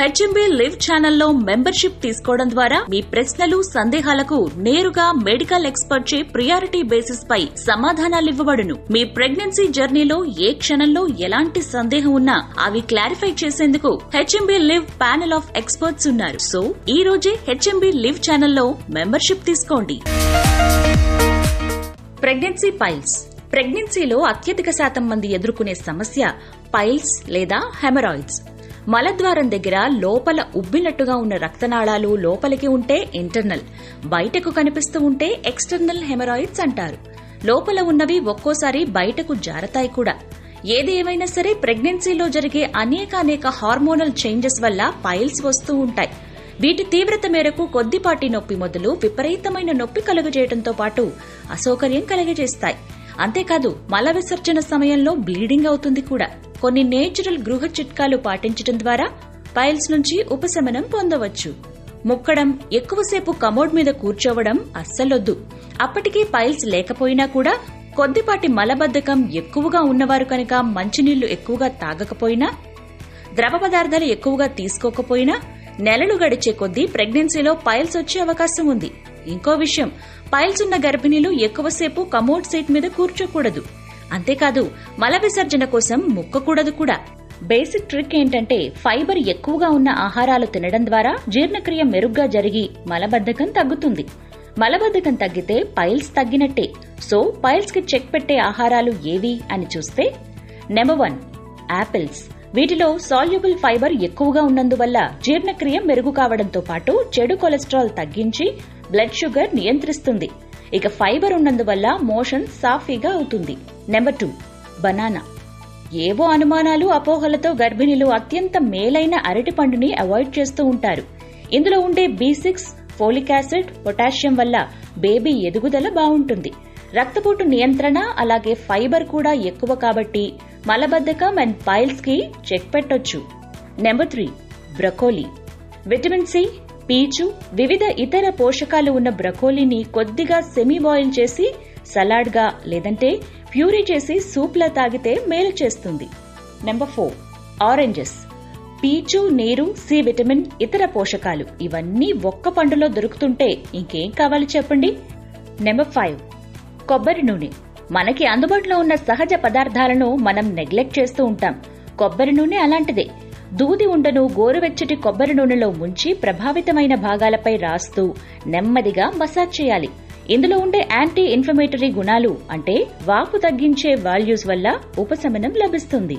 HMB live ఛానల్లో membership తీసుకోవడం ద్వారా మీ ప్రశ్నలు సందేహాలకు నేరుగా మెడికల్ ఎక్స్పర్ట్ చే ప్రియారిటీ బేసిస్ పై సమాధానాలివ్వబడును మీ ప్రెగ్నెన్సీ జర్నీలో ఏ క్షణంలో ఎలాంటి సందేహం ఉన్నా అవి క్లారిఫై చేసేందుకు HMB live panel of experts ఉన్నారు సో ఈ రోజే హెచ్ఎంబీ లివ్ ఛానల్లో మెంబర్షిప్ తీసుకోండి ప్రెగ్నెన్సీ పైల్స్ ప్రెగ్నెన్సీలో అత్యధిక శాతం మంది ఎదుర్కొనే సమస్య పైల్స్ లేదా హెమరాయిడ్స్ మలద్వారం దగ్గర లోపల ఉబ్బినట్టుగా ఉన్న రక్తనాళాలు లోపలికి ఉంటే ఇంటర్నల్ బయటకు కనిపిస్తూ ఉంటే ఎక్స్టర్నల్ హెమరాయిడ్స్ అంటారు లోపల ఉన్నవి ఒక్కోసారి బయటకు జారతాయి కూడా ఏది ఏమైనా సరే ప్రెగ్నెన్సీలో జరిగే అనేక అనేక హార్మోనల్ చేంజెస్ వల్ల పైల్స్ వస్తూ ఉంటాయి వీటి తీవ్రత మేరకు కొద్దిపాటి నొప్పి మొదలు విపరీతమైన నొప్పి కలుగజేయడంతో పాటు అసౌకర్యం కలుగజేస్తాయి అంతేకాదు మల విసర్జన సమయంలో బ్లీడింగ్ అవుతుంది కూడా కొన్ని నేచురల్ గృహ చిట్కాలు పాటించడం ద్వారా పైల్స్ నుంచి ఉపశమనం పొందవచ్చు ముక్కడం ఎక్కువసేపు కమోడ్ మీద కూర్చోవడం అస్సలొద్దు అప్పటికీ పైల్స్ లేకపోయినా కూడా కొద్దిపాటి మలబద్ధకం ఎక్కువగా ఉన్నవారు కనుక మంచినీళ్లు ఎక్కువగా తాగకపోయినా ద్రవ పదార్థాలు ఎక్కువగా తీసుకోకపోయినా నెలలు గడిచే కొద్దీ ప్రెగ్నెన్సీలో పైల్స్ వచ్చే అవకాశం ఉంది ఇంకో విషయం పైల్స్ ఉన్న గర్భిణీలు ఎక్కువసేపు కమోడ్ సీట్ మీద కూర్చోకూడదు అంతేకాదు మల విసర్జన కోసం ముక్కకూడదు కూడా బేసిక్ ట్రిక్ ఏంటంటే ఫైబర్ ఎక్కువగా ఉన్న ఆహారాలు తినడం ద్వారా జీర్ణక్రియ మెరుగ్గా జరిగి మలబద్ధకం తగ్గుతుంది మలబద్ధకం తగ్గితే పైల్స్ తగ్గినట్టే సో పైల్స్ కి చెక్ పెట్టే ఆహారాలు ఏవి అని చూస్తే నెంబర్ వన్ యాపిల్స్ వీటిలో సాల్యుబుల్ ఫైబర్ ఎక్కువగా ఉన్నందువల్ల జీర్ణక్రియ మెరుగు కావడంతో పాటు చెడు కొలెస్ట్రాల్ తగ్గించి బ్లడ్ షుగర్ నియంత్రిస్తుంది ఇక ఫైబర్ ఉన్నందువల్ల మోషన్ సాఫీగా అవుతుంది నెంబర్ టూ బనానా ఏవో అనుమానాలు అపోహలతో గర్భిణీలు అత్యంత మేలైన అరటి పండుని అవాయిడ్ చేస్తూ ఉంటారు ఇందులో ఉండే B six folic acid potassium వల్ల బేబీ ఎదుగుదల బాగుంటుంది రక్తపోటు నియంత్రణ అలాగే ఫైబర్ కూడా ఎక్కువ కాబట్టి మలబద్ధకం అండ్ పైల్స్ కి చెక్ పెట్టొచ్చు number three broccoli vitamin C పీచు వివిధ ఇతర పోషకాలు ఉన్న బ్రకోలీని కొద్దిగా సెమీ బాయిల్ చేసి సలాడ్ గా లేదంటే ప్యూరీ చేసి సూప్లా తాగితే మేలు చేస్తుంది నెంబర్ ఫోర్ ఆరెంజెస్ పీచు నీరు సి విటమిన్ ఇతర పోషకాలు ఇవన్నీ ఒక్క పండులో దొరుకుతుంటే ఇంకేం కావాలి చెప్పండి నెంబర్ ఫైవ్ కొబ్బరి నూనె మనకి అందుబాటులో ఉన్న సహజ పదార్థాలను మనం నెగ్లెక్ట్ చేస్తూ ఉంటాం కొబ్బరి నూనె అలాంటిదే దూది ఉండను గోరువెచ్చటి కొబ్బరి నూనెలో ముంచి ప్రభావితమైన భాగాలపై రాస్తూ నెమ్మదిగా మసాజ్ చేయాలి ఇందులో ఉండే యాంటీ ఇన్ఫ్లమేటరీ గుణాలు అంటే వాపు తగ్గించే వాల్యూస్ వల్ల ఉపశమనం లభిస్తుంది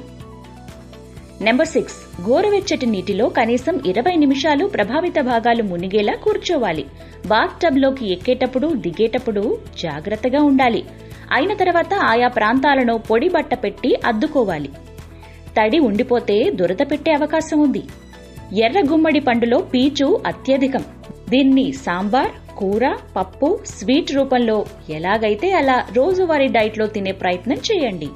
నెంబర్ సిక్స్ గోరువెచ్చటి నీటిలో కనీసం ఇరవై నిమిషాలు ప్రభావిత భాగాలు మునిగేలా కూర్చోవాలి బాత్ టబ్లోకి ఎక్కేటప్పుడు దిగేటప్పుడు జాగ్రత్తగా ఉండాలి అయిన తర్వాత ఆయా ప్రాంతాలను పొడి బట్ట పెట్టి అద్దుకోవాలి తడి ఉండిపోతే దురద పెట్టే అవకాశం ఉంది ఎర్ర గుమ్మడి పండులో పీచు అత్యధికం దీన్ని సాంబార్ కూర పప్పు స్వీట్ రూపంలో ఎలాగైతే అలా రోజువారీ డైట్లో తినే ప్రయత్నం చేయండి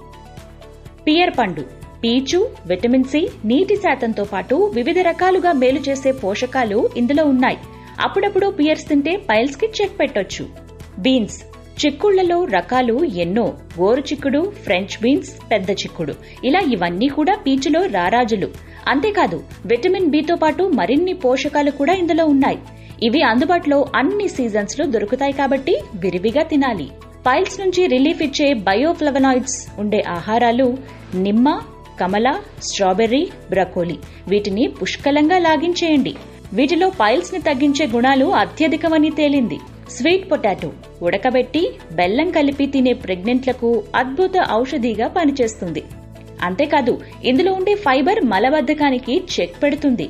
పియర్ పండు పీచు విటమిన్ సి నీటి శాతంతో పాటు వివిధ రకాలుగా మేలు చేసే పోషకాలు ఇందులో ఉన్నాయి అప్పుడప్పుడు పియర్స్ తింటే పైల్స్ కి చెక్ పెట్టొచ్చు బీన్స్ చిక్కుళ్లలో రకాలు ఎన్నో గోరు చిక్కుడు ఫ్రెంచ్ బీన్స్ పెద్ద చిక్కుడు ఇలా ఇవన్నీ కూడా పీచులో రారాజులు అంతేకాదు విటమిన్ బితో పాటు మరిన్ని పోషకాలు కూడా ఇందులో ఉన్నాయి ఇవి అందుబాటులో అన్ని సీజన్స్ లో దొరుకుతాయి కాబట్టి విరివిగా తినాలి పైల్స్ నుంచి రిలీఫ్ ఇచ్చే బయోఫ్లవనాయిడ్స్ ఉండే ఆహారాలు నిమ్మ కమల స్ట్రాబెర్రీ బ్రకోలీ వీటిని పుష్కలంగా లాగించేయండి వీటిలో పైల్స్ ని తగ్గించే గుణాలు అత్యధికమని తేలింది స్వీట్ పొటాటో ఉడకబెట్టి బెల్లం కలిపి తినే ప్రెగ్నెంట్లకు అద్భుత ఔషధిగా పనిచేస్తుంది అంతేకాదు ఇందులో ఉండే ఫైబర్ మలబద్ధకానికి చెక్ పెడుతుంది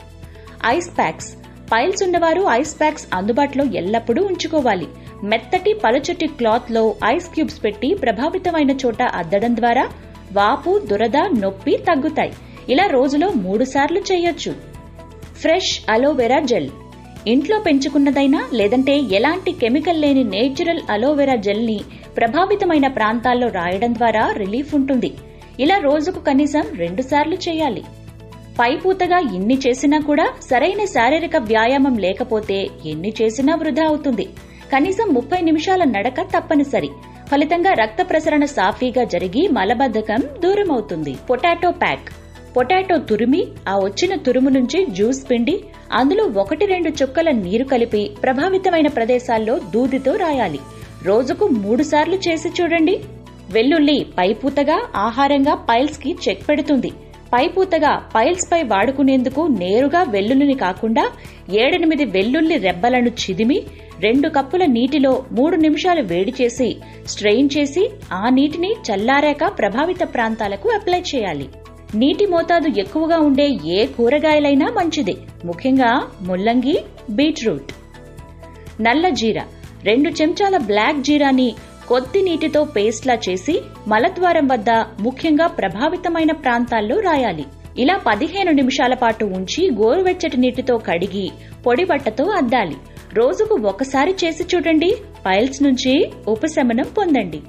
ఐస్ ప్యాక్స్ పైల్స్ ఉన్నవారు ఐస్ ప్యాక్స్ అందుబాటులో ఎల్లప్పుడూ ఉంచుకోవాలి మెత్తటి పలుచటి క్లాత్ లో ఐస్ క్యూబ్స్ పెట్టి ప్రభావితమైన చోట అద్దడం ద్వారా వాపు దురద నొప్పి తగ్గుతాయి ఇలా రోజులో మూడు సార్లు చేయొచ్చు ఫ్రెష్ అలోవెరా జెల్ ఇంట్లో పెంచుకున్నదైనా లేదంటే ఎలాంటి కెమికల్ లేని నేచురల్ అలోవెరా జెల్ ని ప్రభావితమైన ప్రాంతాల్లో రాయడం ద్వారా రిలీఫ్ ఉంటుంది ఇలా రోజుకు కనీసం రెండు సార్లు చేయాలి పైపూతగా ఇన్ని చేసినా కూడా సరైన శారీరక వ్యాయామం లేకపోతే ఎన్ని చేసినా వృధా అవుతుంది కనీసం ముప్పై నిమిషాల నడక తప్పనిసరి ఫలితంగా రక్త ప్రసరణ సాఫీగా జరిగి మలబద్ధకం దూరమవుతుంది పొటాటో ప్యాక్ పొటాటో తురిమి ఆ వచ్చిన తురుము నుంచి జ్యూస్ పిండి అందులో ఒకటి రెండు చుక్కల నీరు కలిపి ప్రభావితమైన ప్రదేశాల్లో దూదితో రాయాలి రోజుకు మూడు సార్లు చేసి చూడండి వెల్లుల్లి పైపూతగా ఆహారంగా పైల్స్ కి చెక్ పెడుతుంది పైపూతగా పైల్స్ పై వాడుకునేందుకు నేరుగా వెల్లుల్లిని కాకుండా ఏడెనిమిది వెల్లుల్లి రెబ్బలను చిదిమి రెండు కప్పుల నీటిలో మూడు నిమిషాలు వేడి చేసి స్ట్రెయిన్ చేసి ఆ నీటిని చల్లారాక ప్రభావిత ప్రాంతాలకు అప్లై చేయాలి నీటి మోతాదు ఎక్కువగా ఉండే ఏ కూరగాయలైనా మంచిదే ముఖ్యంగా ముల్లంగి బీట్రూట్ నల్ల జీరా రెండు చెంచాల బ్లాక్ జీరాని కొద్ది నీటితో పేస్ట్లా చేసి మలద్వారం వద్ద ముఖ్యంగా ప్రభావితమైన ప్రాంతాల్లో రాయాలి ఇలా పదిహేను నిమిషాల పాటు ఉంచి గోరువెచ్చటి నీటితో కడిగి పొడి బట్టతో అద్దాలి రోజుకు ఒకసారి చేసి చూడండి పైల్స్ నుంచి ఉపశమనం పొందండి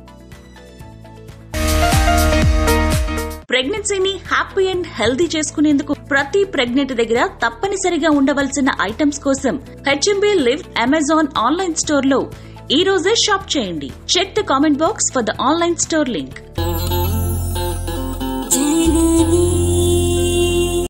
ప్రెగ్నెన్సీని హ్యాపీ అండ్ హెల్దీ చేసుకునేందుకు ప్రతి ప్రెగ్నెంట్ దగ్గర తప్పనిసరిగా ఉండవలసిన ఐటమ్స్ కోసం HMB live Amazon online store లో ఈ రోజే షాప్ చేయండి check the comment box for the online store link